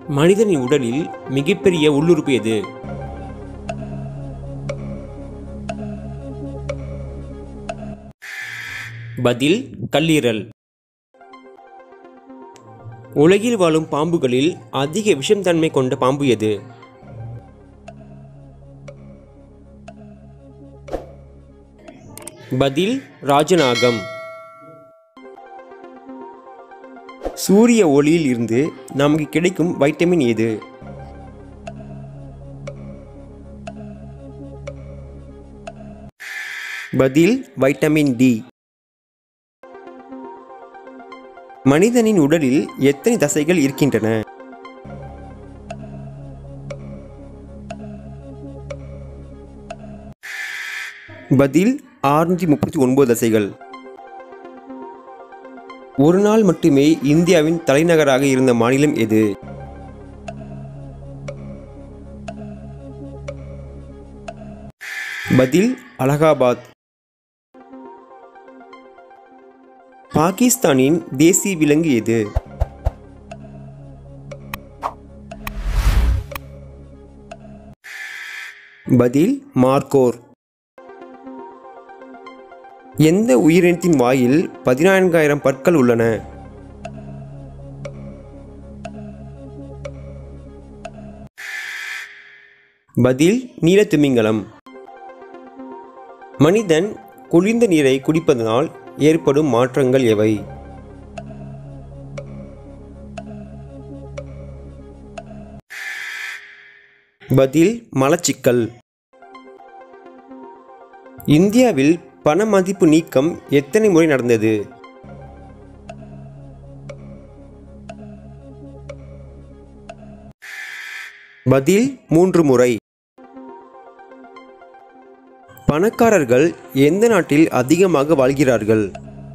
மனிதனின் உடலில் மிகப்பெரிய உள்ளுறுப்பு எது பதில் கல்லீரல் உலகில் வாழும் பாம்புகளில் அதிக விஷம் தன்மை கொண்ட பாம்பு எது பதில் ராஜநாகம் சூரிய ஒளியில் இருந்து நமக்கு கிடைக்கும் வைட்டமின் எது பதில் வைட்டமின் டி மனிதனின் உடலில் எத்தனை தசைகள் இருக்கின்றன பதில் ஆறுநூற்றி முப்பத்தி ஒன்பது தசைகள் ஒரு நாள் மட்டுமே இந்தியாவின் தலைநகராக இருந்த மாநிலம் எது பதில் அலகாபாத் பாகிஸ்தானின் தேசிய விலங்கு எது பதில் மார்க்கோர் எந்த உயிரினத்தின் வாயில் பதினான்காயிரம் பற்கள் உள்ளன பதில் நீலத்திமிங்கலம் மனிதன் குளிர்ந்த நீரை குடிப்பதனால் ஏற்படும் மாற்றங்கள் எவை பதில் மலச்சிக்கல் இந்தியாவில் பண மதிப்பு நீக்கம் எத்தனை முறை நடந்தது பதில் மூன்று முறை பணக்காரர்கள் எந்த நாட்டில் அதிகமாக வாழ்கிறார்கள்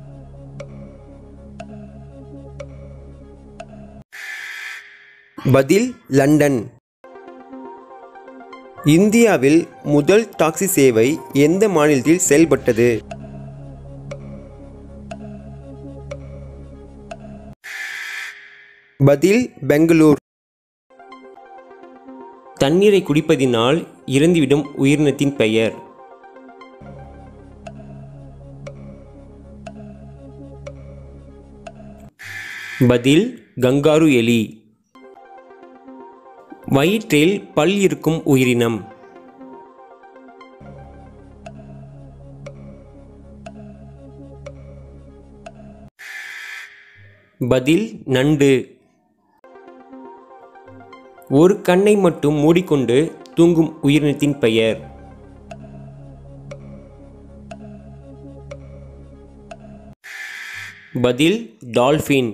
பதில் லண்டன் இந்தியாவில் முதல் டாக்ஸி சேவை எந்த மாநிலத்தில் செயல்பட்டது பதில் பெங்களூர் தண்ணீரை குடிப்பதினால் இறந்துவிடும் உயிரினத்தின் பெயர் பதில் கங்காரு எலி வயிற்றில் பல் இருக்கும் உயிரினம் பதில் நண்டு ஒரு கண்ணை மட்டும் மூடிக்கொண்டு தூங்கும் உயிரினத்தின் பெயர் பதில் டால்ஃபின்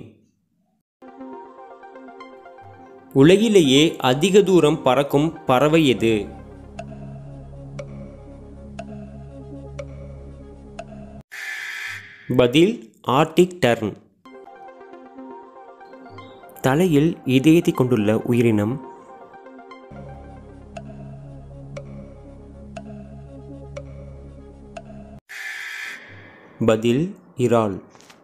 உலகிலேயே அதிக தூரம் பறக்கும் பறவை எது பதில் ஆர்டிக் டர்ன் தலையில் இதயத்தை கொண்டுள்ள உயிரினம் பதில் இறால்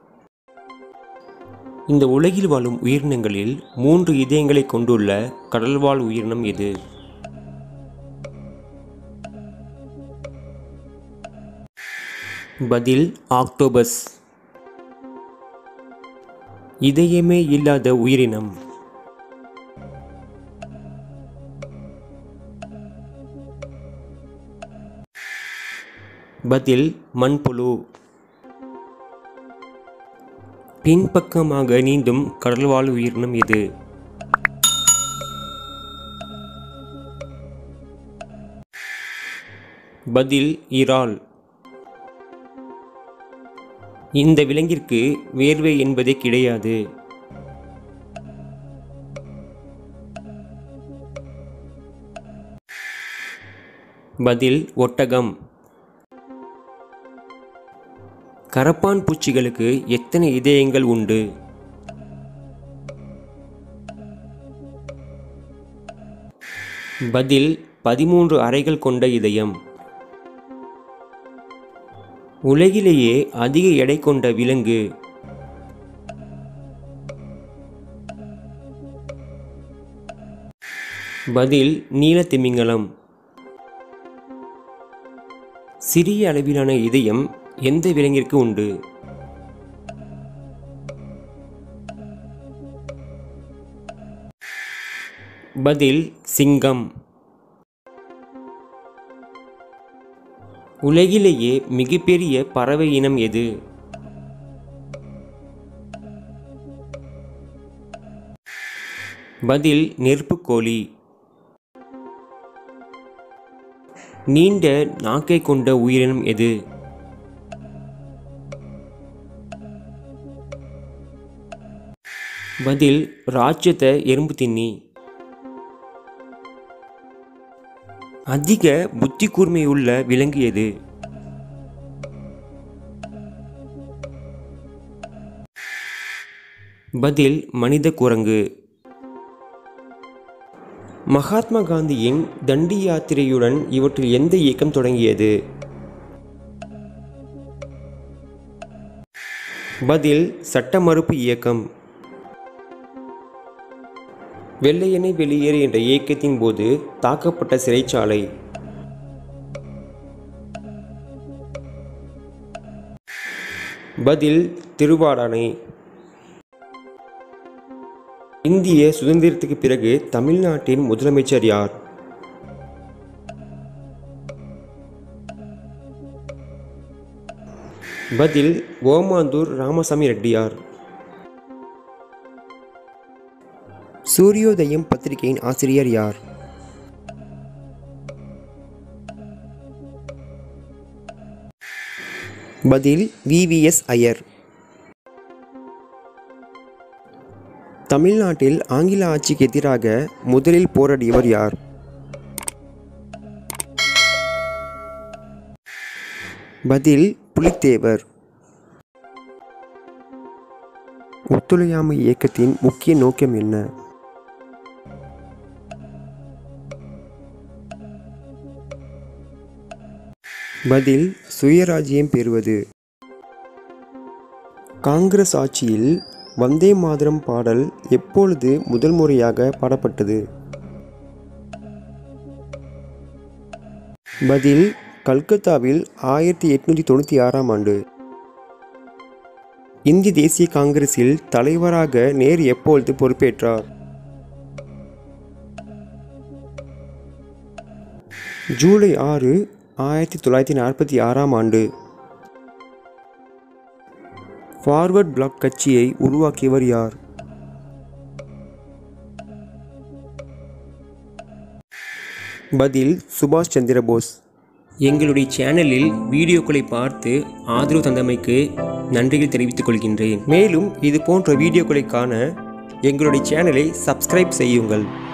இந்த உலகில் வாழும் உயிரினங்களில் மூன்று இதயங்களை கொண்டுள்ள கடல்வாழ் உயிரினம் எது பதில் ஆக்டோபஸ் இதயமே இல்லாத உயிரினம் பதில் மண்புழு பின்பக்கமாக நீந்தும் கடல்வாழ் உயிரினம் எது பதில் இறால் இந்த விலங்கிற்கு வேர்வை என்பதே கிடையாது பதில் ஒட்டகம் கரப்பான் பூச்சிகளுக்கு எத்தனை இதயங்கள் உண்டு பதில் பதிமூன்று அறைகள் கொண்ட இதயம் உலகிலேயே அதிக எடை கொண்ட விலங்கு பதில் நீலத்திமிங்கலம் சிறிய அளவிலான இதயம் எந்த விலங்கிற்கு உண்டு பதில் சிங்கம் உலகிலேயே மிகப்பெரிய பறவை இனம் எது பதில் நெருப்புக்கோழி நீண்ட நாக்கை கொண்ட உயிரினம் எது பதில் ராட்சத எறும்பு தின்னி அதிக புத்தி கூர்மையுள்ள விலங்கு எது பதில் மனித குரங்கு மகாத்மா காந்தியின் தண்டி யாத்திரையுடன் இவற்றில் எந்த இயக்கம் தொடங்கியது பதில் சட்ட மறுப்பு இயக்கம் வெள்ளையனை வெளியேறு என்ற இயக்கத்தின் போது தாக்கப்பட்ட சிறைச்சாலை பதில் திருவாடானை இந்திய சுதந்திரத்துக்கு பிறகு தமிழ்நாட்டின் முதலமைச்சர் யார் பதில் ஓமாந்தூர் ராமசாமி ரெட்டியார் சூரியோதயம் பத்திரிகையின் ஆசிரியர் யார் பதில் விவிஎஸ் ஐயர் தமிழ்நாட்டில் ஆங்கில ஆட்சிக்கு எதிராக முதலில் போராடியவர் யார் பதில் புலித்தேவர் ஒத்துழையாமை இயக்கத்தின் முக்கிய நோக்கம் என்ன பதில் சுயராஜ்யம் பெறுவது காங்கிரஸ் ஆட்சியில் வந்தே மாதரம் பாடல் எப்பொழுது முதல் முறையாக பாடப்பட்டது பதில் கல்கத்தாவில் ஆயிரத்தி எட்நூற்றி தொண்ணூற்றி ஆறாம் ஆண்டு இந்திய தேசிய காங்கிரஸில் தலைவராக நேரு எப்பொழுது பொறுப்பேற்றார் ஜூலை ஆறு ஆயிரத்தி தொள்ளாயிரத்தி நாற்பத்தி ஆறாம் ஆண்டு ஃபார்வர்ட் பிளாக் கட்சியை உருவாக்கியவர் யார் பதில் சுபாஷ் சந்திர போஸ் எங்களுடைய சேனலில் வீடியோக்களை பார்த்து ஆதரவு தந்தமைக்கு நன்றிகள் தெரிவித்துக் கொள்கின்றேன் மேலும் இது போன்ற வீடியோக்களை காண எங்களுடைய சேனலை சப்ஸ்கிரைப் செய்யுங்கள்